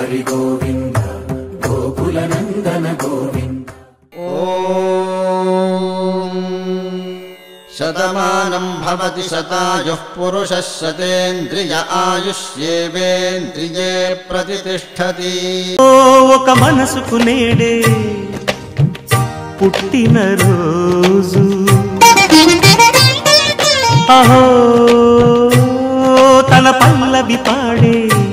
హరి గోవింద గోకుల నందన గోవింద శతమానం భవతి శతాయుః పురుషः శతేంద్రియ ఆయుష్యేవేంద్రియే ప్రతిష్టతి ఓ ఒక మనసుకు నేడే పుట్టిన రోజు అహో తన పల్లవి పాడే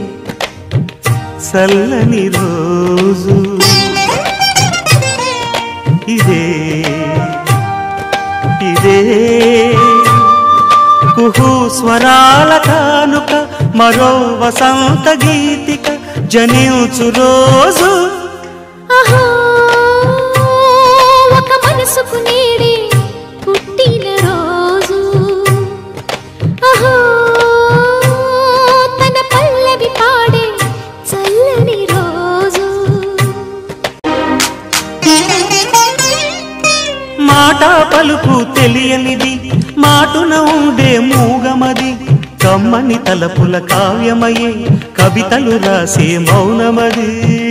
చల్లని రోజు ఇదే ఇదే కుహు స్వరాల కానుక మరో వసంత గీతిక జనించు రోజు అహో ఒక మనసుకు నేడే పుట్టిన రోజు అహో తన పల్లవి పాడే చల్లని రోజు మాట పలుకు తెలియనిది మాటున ఉండే మూగమది కమ్మని తలపుల కావ్యమయే కవితలు రాసే మౌనమది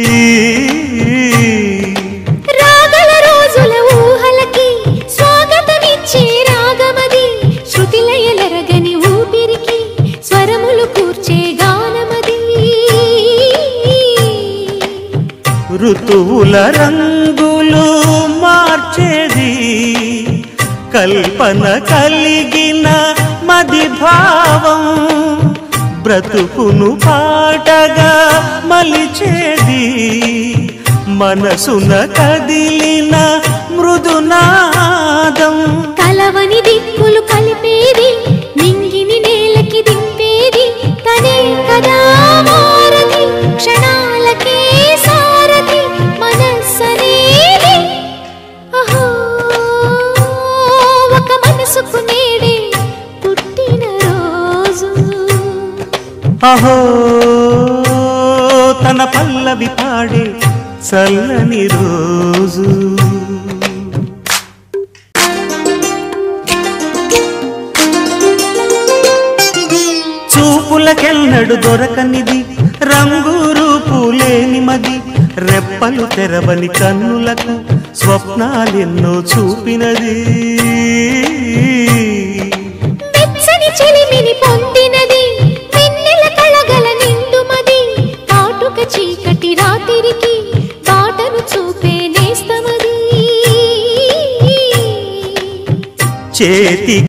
రాగల రోజుల ఊహలకి స్వాగతమిచ్చే రాగమది శృతిలయలరగని ఊపిరికి స్వరములు కూర్చే గానమది ఋతువుల రంగులు మార్చేది కల్పన కలిగిన మది భావం బ్రతుకును పాటగా మలిచేది మనసున కదిలిన మృదునాదం కలవని దిక్కులు కలిపేది నింగిని నేలకి దింపేది తనే కదా మారది క్షణాలకే సారథి మనస్సనేది అహో ఒక మనసుకు నేడే పుట్టిన రోజు అహో తన పల్లవి పాడే చల్లని రోజు చూపులకెన్నడు దొరకనిది రంగు రూపు లేని మది రెప్పలు తెరవని కన్నులకు స్వప్నాలెన్నో చూపినది వెచ్చని చెలిమిని పొందినది వెన్నెల కళగల నిండుమది కాటుక చీకటి రాత్రికి బాటను చూపే నేస్తమది చేతి